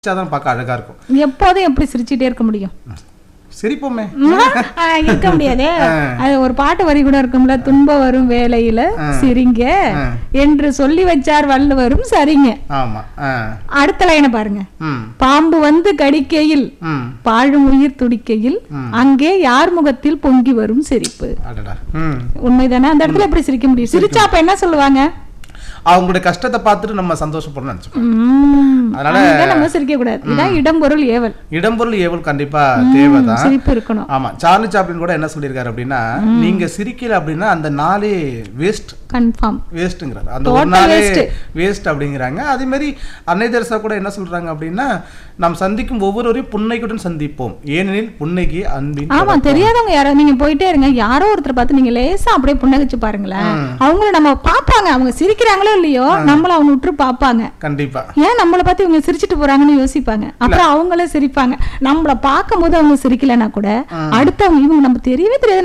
தான் பார்க்க அழகா இருக்கும் எப்போதும் எப்படி சிரிச்சிட்டே இருக்க முடியும் சிரிப்போமே ஆ, இருக்க முடியாதே அது ஒரு பாட்டு வரி கூட இருக்கும்ல துன்ப வரும் வேலையில சிரிங்க என்று சொல்லி வச்சார் வள்ளுவரும் சரிங்க ஆமா ஆ. அடுத்த லைனை பாருங்க ம் பாம்பு வந்து கடிக்கையில் ம் பாழும் உயிர் துடிக்கையில் அங்கே யார் முகத்தில் பொங்கி வரும் சிரிப்பு அடடா ம் உண்மைதானே அந்த இடத்துல எப்படி சிரிக்க முடியும் சிரிச்சா அப்ப என்ன சொல்லுவாங்க அவங்களுடைய கஷ்டத்தை பார்த்துட்டு நம்ம சந்தோஷப்படணும்னு நினைச்சுப்போம் உம், அதனால- அங்க நம்ம சிரிக்க கூடாது இதான் இடம்பொருள் ஏவல் இடம்பொருள் ஏவல் கண்டிப்பா தேவைதான் சிரிப்பு இருக்கணும் ஆமா சார்லி சாப்ளின் கூட என்ன சொல்லியிருக்காரு அப்படின்னா நீங்க சிரிக்கல அப்படின்னா அந்த நாளே வேஸ்ட் கன்ஃபார்ம் வேஸ்ட்டுங்கிறாரு அந்த ஒரு Total நாளே waste. வேஸ்ட் அப்படிங்கிறாங்க அதே மாதிரி அன்னை தெரசா கூட என்ன சொல்றாங்க அப்படின்னா நாம் சந்திக்கும் ஒவ்வொருவரையும் புன்னைக்குடன் சந்திப்போம் ஏனெனில் புன்னைக்கு அன்பின் ஆமா தெரியாதவங்க யாரோ நீங்க போயிட்டே இருங்க யாரோ ஒருத்தர் பார்த்து நீங்க லேசா அப்படியே புன்னகைச்சு பாருங்களேன் அவங்கள நம்ம பாப்பாங்க அவங்க சிரிக்கிறாங்களோ இல்லையோ நம்மள அவங்க விட்டு பாப்பாங்க கண்டிப்பா ஏன் நம்மளை பார்த்து இவங்க சிரிச்சிட்டு போறாங்கன்னு யோசிப்பாங்க அப்புறம் அவங்களே சிரிப்பாங்க நம்மள பார்க்கும்போது அவங்க சிரிக்கலைன்னா கூட அடுத்தவங்க இவங்க நம்ம தெரியவே தெரியாது